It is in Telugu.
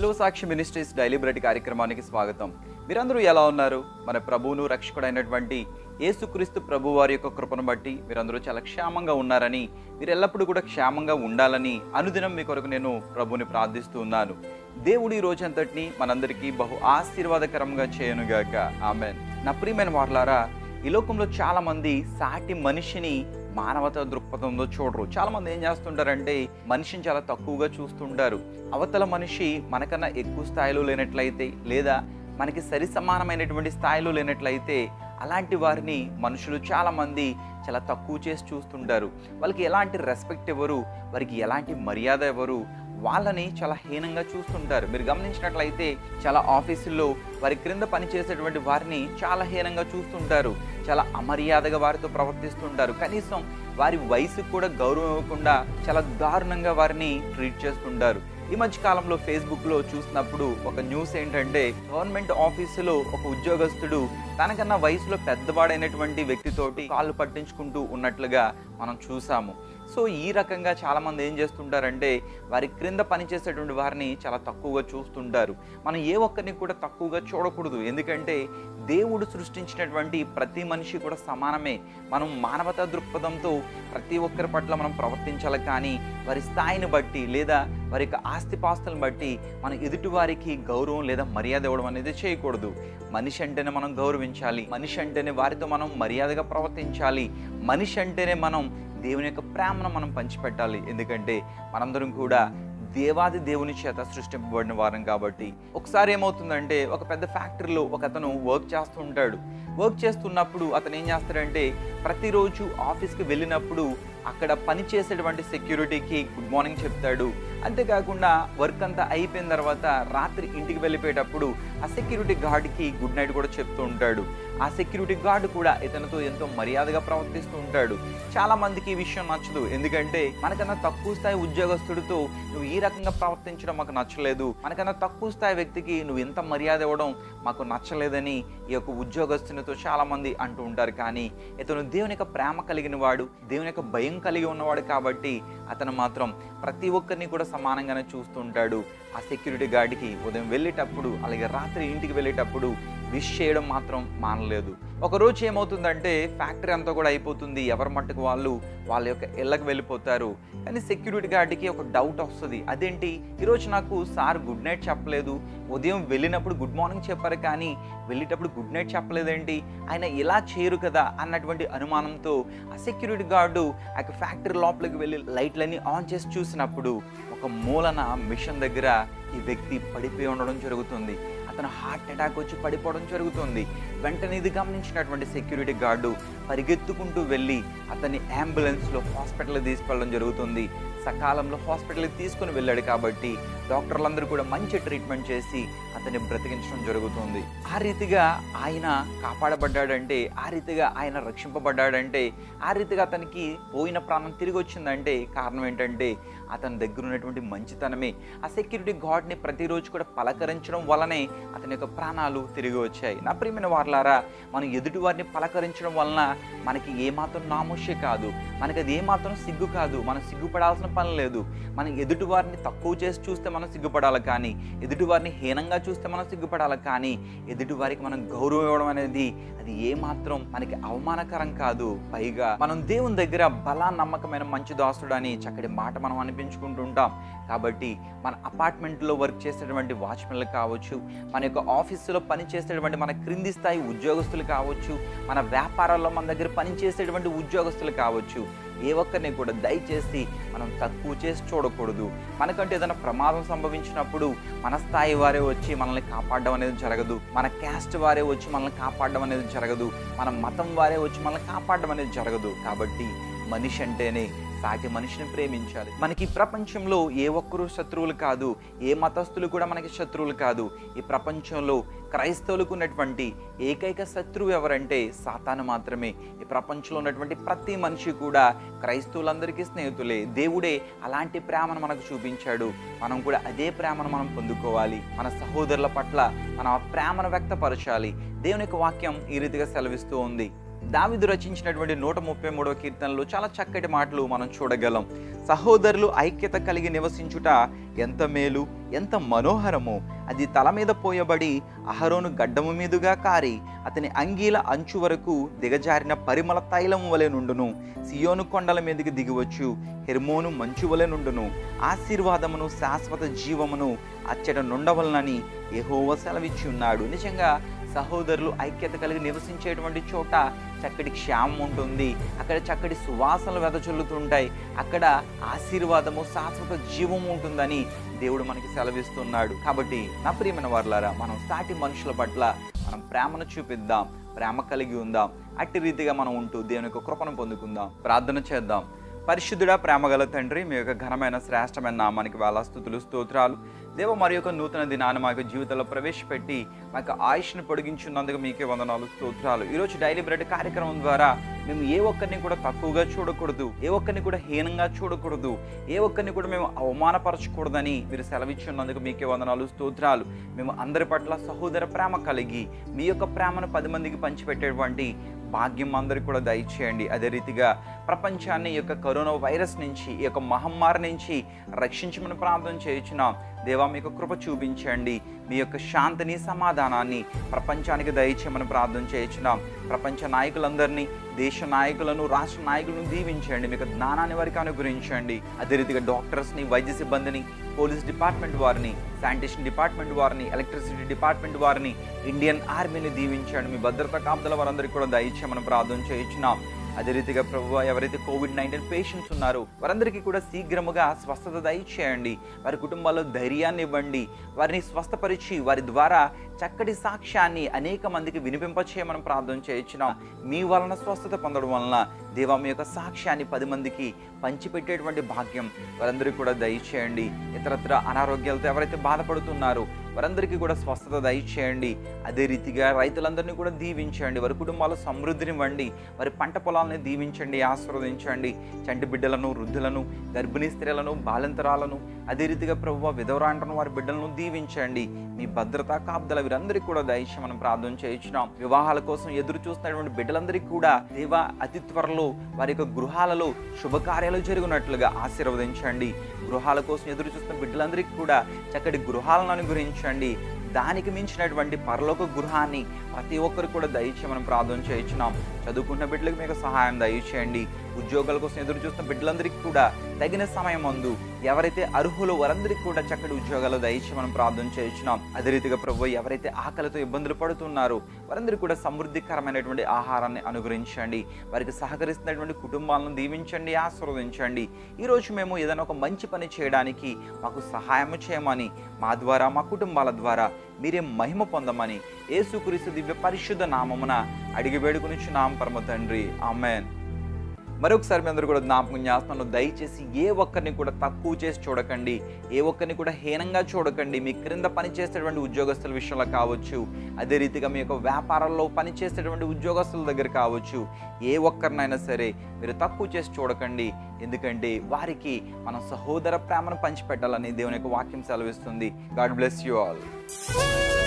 సిలువ సాక్షి మినిస్ట్రీస్ డైలీ బ్రెడ్ కార్యక్రమానికి స్వాగతం మీరందరూ ఎలా ఉన్నారు మన ప్రభువును రక్షకుడైనటువంటి యేసుక్రీస్తు ప్రభు వారి యొక్క కృపను బట్టి మీరందరూ చాలా క్షేమంగా ఉన్నారని మీరు ఎల్లప్పుడూ కూడా క్షేమంగా ఉండాలని అనుదినం మీ కొరకు నేను ప్రభుని ప్రార్థిస్తూ ఉన్నాను దేవుడి ఈ రోజంతటిని మనందరికీ బహు ఆశీర్వాదకరంగా చేయనుగాక ఆమెన్ నా ప్రియమైన వార్లారా ఈ లోకంలో చాలా మంది సాటి మనిషిని మానవత దృక్పథంలో చూడరు చాలా మంది ఏం చేస్తుంటారంటే మనిషిని చాలా తక్కువగా చూస్తుంటారు అవతల మనిషి మనకన్నా ఎక్కువ స్థాయిలో లేనట్లయితే లేదా మనకి సరి సమానమైనటువంటి స్థాయిలో లేనట్లయితే అలాంటి వారిని మనుషులు చాలా మంది చాలా తక్కువ చేసి చూస్తుంటారు వాళ్ళకి ఎలాంటి రెస్పెక్ట్ ఇవ్వరు వారికి ఎలాంటి మర్యాద ఇవ్వరు వాళ్ళని చాలా హీనంగా చూస్తుంటారు మీరు గమనించినట్లయితే చాలా ఆఫీసుల్లో వారి క్రింద పనిచేసేటువంటి వారిని చాలా హీనంగా చూస్తుంటారు చాలా అమర్యాదగా వారితో ప్రవర్తిస్తుంటారు కనీసం వారి వయసుకు కూడా గౌరవం ఇవ్వకుండా చాలా దారుణంగా వారిని ట్రీట్ చేస్తుంటారు ఈ మధ్య కాలంలో ఫేస్బుక్లో చూసినప్పుడు ఒక న్యూస్ ఏంటంటే గవర్నమెంట్ ఆఫీసులో ఒక ఉద్యోగస్తుడు తనకన్నా వయసులో పెద్దవాడైనటువంటి వ్యక్తితోటి కాళ్ళు పట్టించుకుంటూ ఉన్నట్లుగా మనం చూసాము సో ఈ రకంగా చాలామంది ఏం చేస్తుంటారంటే వారి క్రింద పనిచేసేటువంటి వారిని చాలా తక్కువగా చూస్తుంటారు మనం ఏ ఒక్కరిని కూడా తక్కువగా చూడకూడదు ఎందుకంటే దేవుడు సృష్టించినటువంటి ప్రతి మనిషి కూడా సమానమే మనం మానవతా దృక్పథంతో ప్రతి ఒక్కరి పట్ల మనం ప్రవర్తించాలి కానీ వారి స్థాయిని బట్టి లేదా వారి యొక్క ఆస్తిపాస్తులను బట్టి మనం ఎదుటి వారికి గౌరవం లేదా మర్యాద ఇవ్వడం అనేది చేయకూడదు మనిషి అంటేనే మనం గౌరవించాలి మనిషి అంటేనే వారితో మనం మర్యాదగా ప్రవర్తించాలి మనిషి అంటేనే మనం దేవుని యొక్క ప్రేమను మనం పంచిపెట్టాలి ఎందుకంటే మనందరం కూడా దేవాది దేవుని చేత సృష్టింపబడిన వారం కాబట్టి ఒకసారి ఏమవుతుందంటే ఒక పెద్ద ఫ్యాక్టరీలో ఒక అతను వర్క్ చేస్తూ ఉంటాడు వర్క్ చేస్తున్నప్పుడు అతను ఏం చేస్తాడంటే ప్రతిరోజు ఆఫీస్కి వెళ్ళినప్పుడు అక్కడ పని చేసేటువంటి సెక్యూరిటీకి గుడ్ మార్నింగ్ చెప్తాడు అంతేకాకుండా వర్క్ అంతా అయిపోయిన తర్వాత రాత్రి ఇంటికి వెళ్ళిపోయేటప్పుడు ఆ సెక్యూరిటీ గార్డ్కి గుడ్ నైట్ కూడా చెప్తూ ఉంటాడు ఆ సెక్యూరిటీ గార్డ్ కూడా ఇతనితో ఎంతో మర్యాదగా ప్రవర్తిస్తూ ఉంటాడు చాలా మందికి ఈ విషయం నచ్చదు ఎందుకంటే మనకన్నా తక్కువ స్థాయి ఉద్యోగస్తుడితో నువ్వు ఈ రకంగా ప్రవర్తించడం మాకు నచ్చలేదు మనకన్నా తక్కువ స్థాయి వ్యక్తికి నువ్వు ఎంత మర్యాద ఇవ్వడం మాకు నచ్చలేదని ఈ యొక్క ఉద్యోగస్తునితో చాలా మంది అంటూ ఉంటారు కానీ ఇతను దేవుని యొక్క ప్రేమ కలిగిన వాడు దేవుని యొక్క భయం కలిగి ఉన్నవాడు కాబట్టి అతను మాత్రం ప్రతి ఒక్కరిని కూడా సమానంగానే చూస్తుంటాడు ఆ సెక్యూరిటీ గార్డ్కి ఉదయం వెళ్ళేటప్పుడు అలాగే రాత్రి ఇంటికి వెళ్ళేటప్పుడు విష్ చేయడం మాత్రం మానలేదు ఒక రోజు ఏమవుతుందంటే ఫ్యాక్టరీ అంతా కూడా అయిపోతుంది ఎవరి మట్టుకు వాళ్ళు వాళ్ళ యొక్క ఇళ్ళకి వెళ్ళిపోతారు కానీ సెక్యూరిటీ గార్డ్కి ఒక డౌట్ వస్తుంది అదేంటి ఈరోజు నాకు సార్ గుడ్ నైట్ చెప్పలేదు ఉదయం వెళ్ళినప్పుడు గుడ్ మార్నింగ్ చెప్పారు కానీ వెళ్ళేటప్పుడు గుడ్ నైట్ చెప్పలేదేంటి ఆయన ఇలా చేయరు కదా అన్నటువంటి అనుమానంతో ఆ సెక్యూరిటీ గార్డు ఆ యొక్క ఫ్యాక్టరీ లోపలికి వెళ్ళి లైట్లన్నీ ఆన్ చేసి చూసినప్పుడు ఒక మూలన మిషన్ దగ్గర ఈ వ్యక్తి పడిపోయి ఉండడం జరుగుతుంది అతను హార్ట్ అటాక్ వచ్చి పడిపోవడం జరుగుతుంది వెంటనే ఇది గమనించినటువంటి సెక్యూరిటీ గార్డు పరిగెత్తుకుంటూ వెళ్ళి అతన్ని అంబులెన్స్లో హాస్పిటల్కి తీసుకెళ్ళడం జరుగుతుంది సకాలంలో హాస్పిటల్కి తీసుకుని వెళ్ళాడు కాబట్టి డాక్టర్లందరూ కూడా మంచి ట్రీట్మెంట్ చేసి అతన్ని బ్రతికించడం జరుగుతుంది ఆ రీతిగా ఆయన కాపాడబడ్డాడంటే ఆ రీతిగా ఆయన రక్షింపబడ్డాడంటే ఆ రీతిగా అతనికి పోయిన ప్రాణం తిరిగి వచ్చిందంటే కారణం ఏంటంటే అతని దగ్గర ఉన్నటువంటి మంచితనమే ఆ సెక్యూరిటీ గార్డ్ని ప్రతిరోజు కూడా పలకరించడం వల్లనే అతని యొక్క ప్రాణాలు తిరిగి వచ్చాయి నా ప్రియమైన వార్లారా మనం ఎదుటి వారిని పలకరించడం వలన మనకి ఏమాత్రం నామోషే కాదు మనకి అది ఏమాత్రం సిగ్గు కాదు మనం సిగ్గుపడాల్సిన పని లేదు మనం ఎదుటి వారిని తక్కువ చేసి చూస్తే మనం సిగ్గుపడాలి కానీ ఎదుటి వారిని హీనంగా చూస్తే మనం సిగ్గుపడాలి కానీ ఎదుటి వారికి మనం గౌరవం ఇవ్వడం అనేది అది ఏమాత్రం మనకి అవమానకరం కాదు పైగా మనం దేవుని దగ్గర బలా నమ్మకమైన మంచి దాసుడు అని చక్కటి మాట మనం అనిపించుకుంటుంటాం కాబట్టి మన అపార్ట్మెంట్లో వర్క్ చేసేటువంటి వాచ్మెన్లు కావచ్చు మన యొక్క ఆఫీసులో పనిచేసేటువంటి మన క్రింది స్థాయి ఉద్యోగస్తులు కావచ్చు మన వ్యాపారాల్లో మన దగ్గర పనిచేసేటువంటి ఉద్యోగస్తులు కావచ్చు ఏ ఒక్కరిని కూడా దయచేసి మనం తక్కువ చేసి చూడకూడదు మనకంటే ఏదైనా ప్రమాదం సంభవించినప్పుడు మన స్థాయి వారే వచ్చి మనల్ని కాపాడడం అనేది జరగదు మన క్యాస్ట్ వారే వచ్చి మనల్ని కాపాడడం అనేది జరగదు మన మతం వారే వచ్చి మనల్ని కాపాడడం అనేది జరగదు కాబట్టి మనిషి అంటేనే సాటి మనిషిని ప్రేమించాలి మనకి ఈ ప్రపంచంలో ఏ ఒక్కరూ శత్రువులు కాదు ఏ మతస్థులు కూడా మనకి శత్రువులు కాదు ఈ ప్రపంచంలో క్రైస్తవులకు ఉన్నటువంటి ఏకైక శత్రువు ఎవరంటే సాతాను మాత్రమే ఈ ప్రపంచంలో ఉన్నటువంటి ప్రతి మనిషి కూడా క్రైస్తవులందరికీ స్నేహితులే దేవుడే అలాంటి ప్రేమను మనకు చూపించాడు మనం కూడా అదే ప్రేమను మనం పొందుకోవాలి మన సహోదరుల పట్ల మనం ఆ ప్రేమను వ్యక్తపరచాలి దేవుని యొక్క వాక్యం ఈ రీతిగా సెలవిస్తూ ఉంది దావిదు రచించినటువంటి నూట ముప్పై మూడవ కీర్తనలో చాలా చక్కటి మాటలు మనం చూడగలం సహోదరులు ఐక్యత కలిగి నివసించుట ఎంత మేలు ఎంత మనోహరము అది తల మీద పోయబడి అహరోను గడ్డము మీదుగా కారి అతని అంగీల అంచు వరకు దిగజారిన పరిమళ తైలం వలె నుండును సియోను కొండల మీదకి దిగివచ్చు హెర్మోను మంచు వలె నుండును ఆశీర్వాదమును శాశ్వత జీవమును అచ్చట నుండవలనని యెహోవా సెలవిచ్చి ఉన్నాడు నిజంగా సహోదరులు ఐక్యత కలిగి నివసించేటువంటి చోట చక్కటి క్షేమం ఉంటుంది అక్కడ చక్కటి సువాసనలు వెదజల్లుతుంటాయి అక్కడ ఆశీర్వాదము శాశ్వత జీవం ఉంటుందని దేవుడు మనకి సెలవిస్తున్నాడు కాబట్టి నా ప్రియమైన వారులారా మనం సాటి మనుషుల పట్ల మనం ప్రేమను చూపిద్దాం ప్రేమ కలిగి ఉందాం అట్టి రీతిగా మనం ఉంటూ దేవుని యొక్క కృపను పొందుకుందాం ప్రార్థన చేద్దాం పరిశుద్ధుడా ప్రేమగల తండ్రి మీ యొక్క ఘనమైన శ్రేష్టమైన నామానికి వేళ స్థుతులు స్తోత్రాలు దేవ మరి యొక్క నూతన దినాన్ని మా యొక్క జీవితంలో ప్రవేశపెట్టి మా యొక్క ఆయుష్ను పొడిగించున్నందుకు మీకే వందనాలు స్తోత్రాలు ఈరోజు డైలీ బ్రెడ్ కార్యక్రమం ద్వారా మేము ఏ ఒక్కరిని కూడా తక్కువగా చూడకూడదు ఏ ఒక్కరిని కూడా హీనంగా చూడకూడదు ఏ ఒక్కరిని కూడా మేము అవమానపరచకూడదని మీరు సెలవిచ్చున్నందుకు మీకే వందనాలు స్తోత్రాలు మేము అందరి పట్ల సహోదర ప్రేమ కలిగి మీ యొక్క ప్రేమను పది మందికి పంచిపెట్టేటువంటి భాగ్యం అందరికి కూడా దయచేయండి అదే రీతిగా ప్రపంచాన్ని ఈ యొక్క కరోనా వైరస్ నుంచి ఈ యొక్క మహమ్మారి నుంచి రక్షించమని ప్రార్థన చేయించున్నాం దేవా మీకు కృప చూపించండి మీ యొక్క శాంతిని సమాధానాన్ని ప్రపంచానికి దయచేయమని ప్రార్థన చేయించున్నాం ప్రపంచ నాయకులందరినీ దేశ నాయకులను రాష్ట్ర నాయకులను దీవించండి మీకు జ్ఞానాన్ని వారికి అనుగ్రహించండి అదే రీతిగా డాక్టర్స్ని వైద్య సిబ్బందిని పోలీస్ డిపార్ట్మెంట్ వారిని శానిటేషన్ డిపార్ట్మెంట్ వారిని ఎలక్ట్రిసిటీ డిపార్ట్మెంట్ వారిని ఇండియన్ ఆర్మీని దీవించండి మీ భద్రతా కాపుదల వారందరికీ కూడా దయచేయమని ప్రార్థన చేయించున్నాం అదే రీతిగా ప్రభు ఎవరైతే కోవిడ్ నైన్టీన్ పేషెంట్స్ ఉన్నారో వారందరికీ కూడా శీఘ్రముగా స్వస్థత దయచేయండి వారి కుటుంబాల్లో ధైర్యాన్ని ఇవ్వండి వారిని స్వస్థపరిచి వారి ద్వారా చక్కటి సాక్ష్యాన్ని అనేక మందికి వినిపింపచేయమని ప్రార్థన చేయించున్నాం మీ వలన స్వస్థత పొందడం వలన దేవా మీ యొక్క సాక్ష్యాన్ని పది మందికి పంచిపెట్టేటువంటి భాగ్యం వారందరికీ కూడా దయచేయండి ఇతరత్ర అనారోగ్యాలతో ఎవరైతే బాధపడుతున్నారో వారందరికీ కూడా స్వస్థత దయచేయండి అదే రీతిగా రైతులందరినీ కూడా దీవించండి వారి కుటుంబాల సమృద్ధినివ్వండి వారి పంట పొలాలని దీవించండి ఆశీర్వదించండి చంటి బిడ్డలను వృద్ధులను గర్భిణీ స్త్రీలను బాలింతరాలను అదే రీతిగా ప్రభు విధవరాంటను వారి బిడ్డలను దీవించండి మీ భద్రత కాపుదల వీరందరికీ కూడా దయచేయమని ప్రార్థన చేయించున్నాం వివాహాల కోసం ఎదురు చూస్తున్నటువంటి బిడ్డలందరికీ కూడా దేవా అతి త్వరలో వారి యొక్క గృహాలలో శుభకార్యాలు జరిగినట్లుగా ఆశీర్వదించండి గృహాల కోసం ఎదురు చూస్తున్న బిడ్డలందరికీ కూడా చక్కటి గృహాలను అనుగ్రహించండి దానికి మించినటువంటి పరలోక గృహాన్ని ప్రతి ఒక్కరు కూడా దయచేయమని ప్రార్థన చేయించున్నాం చదువుకున్న బిడ్డలకు మీకు సహాయం దయచేయండి ఉద్యోగాల కోసం ఎదురు చూస్తున్న బిడ్డలందరికీ కూడా తగిన సమయం ముందు ఎవరైతే అర్హులు వారందరికీ కూడా చక్కటి ఉద్యోగాలు దయచేయమని ప్రార్థన చేయించున్నాం అదే రీతిగా ప్రభు ఎవరైతే ఆకలితో ఇబ్బందులు పడుతున్నారో వారందరికీ కూడా సమృద్ధికరమైనటువంటి ఆహారాన్ని అనుగ్రహించండి వారికి సహకరిస్తున్నటువంటి కుటుంబాలను దీవించండి ఆశీర్వదించండి ఈరోజు మేము ఏదైనా ఒక మంచి పని చేయడానికి మాకు సహాయం చేయమని మా ద్వారా మా కుటుంబాల ద్వారా మీరే మహిమ పొందమని యేసుక్రీస్తు దివ్య పరిశుద్ధ నామమున అడిగి వేడుకునిచ్చున్నాం పరమ తండ్రి ఆమెన్ మరొకసారి మీ అందరూ కూడా జ్ఞాపకం చేస్తున్నాను దయచేసి ఏ ఒక్కరిని కూడా తక్కువ చేసి చూడకండి ఏ ఒక్కరిని కూడా హీనంగా చూడకండి మీ క్రింద పనిచేసేటువంటి ఉద్యోగస్తుల విషయంలో కావచ్చు అదే రీతిగా మీ యొక్క వ్యాపారాల్లో పనిచేసేటువంటి ఉద్యోగస్తుల దగ్గర కావచ్చు ఏ ఒక్కరినైనా సరే మీరు తక్కువ చేసి చూడకండి ఎందుకంటే వారికి మన సహోదర ప్రేమను పంచిపెట్టాలని దేవుని యొక్క వాక్యం సెలవిస్తుంది గాడ్ బ్లెస్ యూ ఆల్